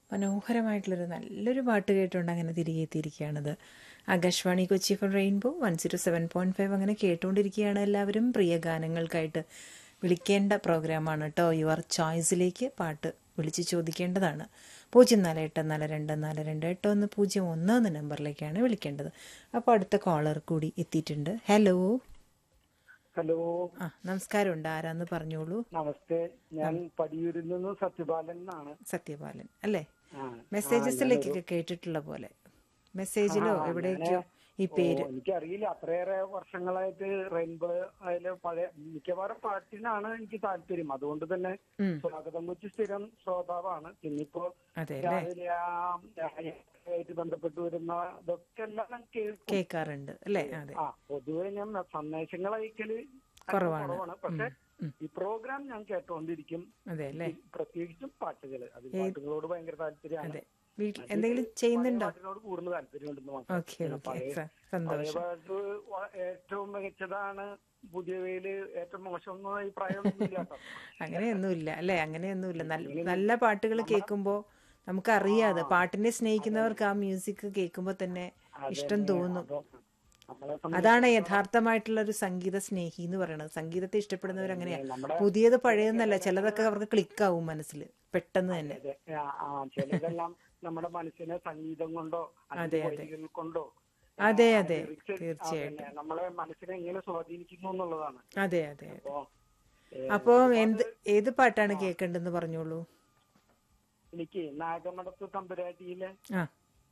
മനോഹരമായിട്ടുള്ളൊരു നല്ലൊരു പാട്ട് കേട്ടുകൊണ്ട് അങ്ങനെ തിരികെ എത്തിയിരിക്കുകയാണത് Akashvani Kochi F Rainbow one zero seven point five അങ്ങനെ കേട്ടുകൊണ്ടിരിക്കുകയാണ് എല്ലാവരും പ്രിയ ഗാനങ്ങൾക്കായിട്ട് വിളിക്കേണ്ട പ്രോഗ്രാമാണ് കേട്ടോ യുവർ ചോയ്സിലേക്ക് പാട്ട് വിളിച്ച് ചോദിക്കേണ്ടതാണ് പൂജ്യം നാല് എട്ട് നാല് രണ്ട് നാല് രണ്ട് എട്ട് ഒന്ന് പൂജ്യം ഒന്ന് എന്ന നമ്പറിലേക്കാണ് വിളിക്കേണ്ടത് അപ്പോൾ അടുത്ത കോളർ കൂടി എത്തിയിട്ടുണ്ട് ഹലോ ഹലോ ആ നമസ്കാരമുണ്ട് ആരാന്ന് പറഞ്ഞോളൂ നമസ്തേ ഞാൻ പടിയൂരിൽ നിന്ന് സത്യപാലൻ എന്നാണ് സത്യപാലൻ അല്ലേ ആ, മെസ്സേജസിലേക്കൊക്കെ കേട്ടിട്ടുള്ള പോലെ മെസ്സേജിലോ എവിടേക്കോ ഈ പേര് ഓ, എനിക്കറിയില്ല അത്രയേറെ വർഷങ്ങളായിട്ട് റെയിൻബോ അതില് പഴയ മിക്കവാറും പാട്ടിനാണ് എനിക്ക് താല്പര്യം അതുകൊണ്ട് തന്നെ ഉം. സ്വാഗതം കൊച്ചി സ്ഥിരം ശ്രോതാവാണ് പിന്നിപ്പോ അതെ അല്ലേ രാവിലെ ആ ആയിട്ട് ബന്ധപ്പെട്ട് വരുന്ന ഇതൊക്കെ എല്ലാം ഞാൻ കേൾക്കും കേൾക്കാറുണ്ട് അല്ലേ അതെ ആ പൊതുവെ ഞാൻ സന്ദേശങ്ങൾ അയക്കല് കുറവാണ്. കുറവാണ് പക്ഷെ ഈ പ്രോഗ്രാം ഞാൻ കേട്ടോണ്ടിരിക്കും അതെ അല്ലേ പ്രത്യേകിച്ചും പാട്ടുകള് അത് പാട്ടുകളോട് ഭയങ്കര താല്പര്യമാണ് അതെ വീട്ടിൽ എന്തെങ്കിലും ചെയ്യുന്നുണ്ടോ പാട്ടിനോട് കൂടുതൽ താല്പര്യമുണ്ടെന്ന് മാത്രം ഓക്കെ പിന്നെ ഓക്കെ പഴയ പഴയ സന്തോഷം പാട്ട് വ- ഏറ്റവും മികച്ചതാണ് പുതിയവയില് ഏറ്റവും മോശം എന്ന അഭിപ്രായമൊന്നുമില്ല കേട്ടോ. അങ്ങനെയൊന്നുമില്ല അല്ലേ അങ്ങനെയൊന്നുമില്ല നല്ല നല്ല പാട്ടുകൾ കേൾക്കുമ്പോൾ നമുക്കറിയാതെ പാട്ടിനെ സ്നേഹിക്കുന്നവർക്ക് ആ മ്യൂസിക് കേൾക്കുമ്പോൾ തന്നെ ഇഷ്ടം തോന്നും അതോ നമ്മളെ സംബന്ധിച്ച് അതാണ് യഥാർത്ഥമായിട്ടുള്ള ഒരു സംഗീത സ്നേഹി എന്ന് പറയുന്നത് സംഗീതത്തെ ഇഷ്ടപ്പെടുന്നവർ അങ്ങനെയാ നമ്മുടെ- പുതിയത് പഴയതെന്നല്ല ചിലതൊക്കെ അവർക്ക് ക്ലിക്കാവും മനസ്സിൽ പെട്ടെന്ന് തന്നെ അതെ, ആ, ആ, ചിലതെല്ലാം നമ്മുടെ മനസ്സിനെ സംഗീതം കൊണ്ടോ അതെ, അല്ലെങ്കിൽ അതെ. വരികൾ കൊണ്ടോ അതെ ആ, അതെ lyrics, ആ, തീർച്ചയായിട്ടും പിന്നെ നമ്മളെ മനസ്സിനെ എങ്ങനെ സ്വാധീനിക്കുന്നു എന്നുള്ളതാണ് അതെ അതെ അതെ അപ്പോ ഏ, അപ്പോ എന്ത് ഏത് പാട്ടാണ് കേൾക്കേണ്ടതെന്ന് പറഞ്ഞോളൂ എനിക്ക് നാഗമടത്ത് തമ്പുരാട്ടിയിലെ ആ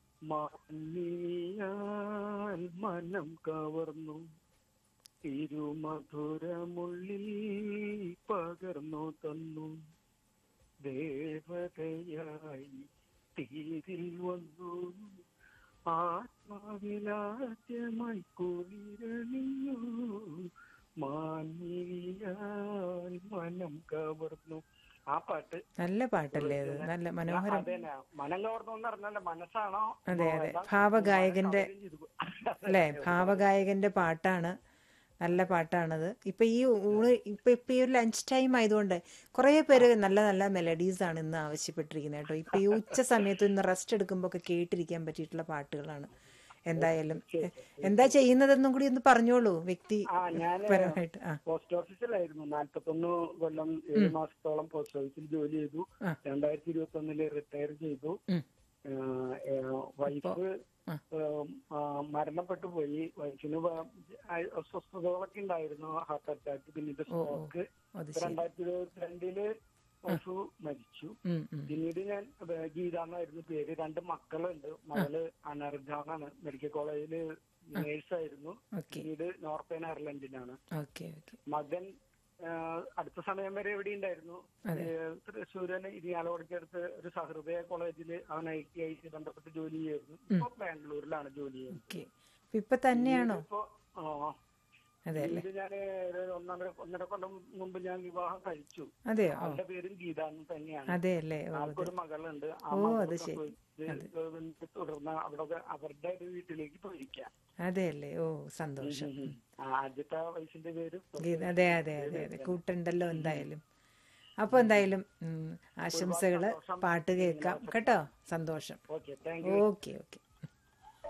മാനിയാൽ മനം കവർന്നു തിരുമധുരമുള്ളിൽ പകർന്നു തന്നു ദേവതയായി തീരിൽ വന്നു ആത്മാവിലാദ്യമായി കുളിരണിഞ്ഞു മാനിയാൽ മനം കവർന്നു ആ പാട്ട് നല്ല പാട്ടല്ലേ അത് നല്ല മനോഹരം അതന്നെ മനം കവർന്നു എന്ന് പറഞ്ഞാൽ മനസ്സാണോ അതെ അതെ ഏതാ? ഭാവഗായകന്റെ കൈകാര്യം ചെയ്തു. അല്ലേ ഭാവഗായകന്റെ പാട്ടാണ് നല്ല പാട്ടാണത് ഇപ്പൊ ഈ ഊണ് ഇപ്പൊ ഇപ്പൊ ഈ ഒരു ലഞ്ച് ടൈം ആയതുകൊണ്ട് കുറെ പേര് നല്ല നല്ല മെലഡീസ് ആണ് ഇന്ന് ആവശ്യപ്പെട്ടിരിക്കുന്നത് കേട്ടോ ഇപ്പൊ ഈ ഉച്ച സമയത്ത് ഇന്ന് റെസ്റ്റ് എടുക്കുമ്പോൾ ഒക്കെ കേട്ടിരിക്കാൻ പറ്റിയിട്ടുള്ള പാട്ടുകളാണ് എന്തായാലും എ- എന്താ ചെയ്യുന്നതെന്നും കൂടി ഒന്ന് പറഞ്ഞോളൂ വ്യക്തി ആ ഞാന് പരമായിട്ട് ആ പോസ്റ്റ് ഓഫീസിലായിരുന്നു നാല്പത്തൊന്ന് കൊല്ലം ഏഴ് മാസത്തോളം പോസ്റ്റ് ഓഫീസിൽ ജോലി ചെയ്തു ആ. രണ്ടായിരത്തി ഇരുപത്തി ഒന്നില് റിട്ടയർ ചെയ്തു ഉം. വൈഫ് ആ. മരണപ്പെട്ടു പോയി വൈഫിന് വ- ആ- അസ്വസ്ഥതകളൊക്കെ ഉണ്ടായിരുന്നു ഹാർട്ട് അറ്റാക്ക് പിന്നീട് സ്ട്രോക്ക് അത് ശരി രണ്ടായിരത്തി ഇരുപത്തിരണ്ടില് വൈഫ് മരിച്ചു ഉം, ഉം. പിന്നീട് ഞാൻ അത് ഗീത എന്നായിരുന്നു പേര് രണ്ട് മക്കളുണ്ട് മകള് അനർജാന്നാണ് മെഡിക്കൽ കോളേജില് നേഴ്സായിരുന്നു ഓക്കെ പിന്നീട് നോർത്തേൺ അയർലൻഡിലാണ് ഓക്കെ ഓക്കെ മകൻ ആ, അടുത്ത സമയം വരെ എവിടെ ഉണ്ടായിരുന്നു അതെ. തൃശ്ശൂരിന് ഇരിയാലോടക്ക് അടുത്ത് ഒരു സഹൃദയ കോളേജിൽ അവൻ ഐ ടി ഐ ബന്ധപ്പെട്ട് ജോലി ചെയ്യുന്നു ഇപ്പൊ ബാംഗ്ലൂരിലാണ് ജോലി ചെയ്യുന്നത് ഓക്കെ ഇപ്പൊ തന്നെയാണോ ഇപ്പൊ ആ, അതെ അല്ലേ പിന്നീട് ഞാൻ ഒന്നര ഒന്നര കൊല്ലം മുമ്പ് ഞാൻ വിവാഹം കഴിച്ചു അതെയോ ഓ അവളുടെ പേരും ഗീത എന്ന് തന്നെയാണ് അതെ അല്ലേ ഓ അതെ ആൾക്കൊരു മകളുണ്ട് ആ ഓ, മകളെ അത് ശരി. പ്രസവിച്ച് തുടർന്ന് അവിടെ അവരുടെ ഒരു വീട്ടിലേക്ക് പോയിരിക്കാം അതെ അല്ലേ ഓ സന്തോഷം ആദ്യത്തെ വയസ്സിന്റെ പേര് ഗീത അതെ അതെ അതെ അതെ കൂട്ടുണ്ടല്ലോ എന്തായാലും അപ്പൊ എന്തായാലും ഉം, ആശംസകള് പാട്ട് കേൾക്കാം കേട്ടോ സന്തോഷം ഓക്കെ താങ്ക് ഓക്കെ ഓക്കെ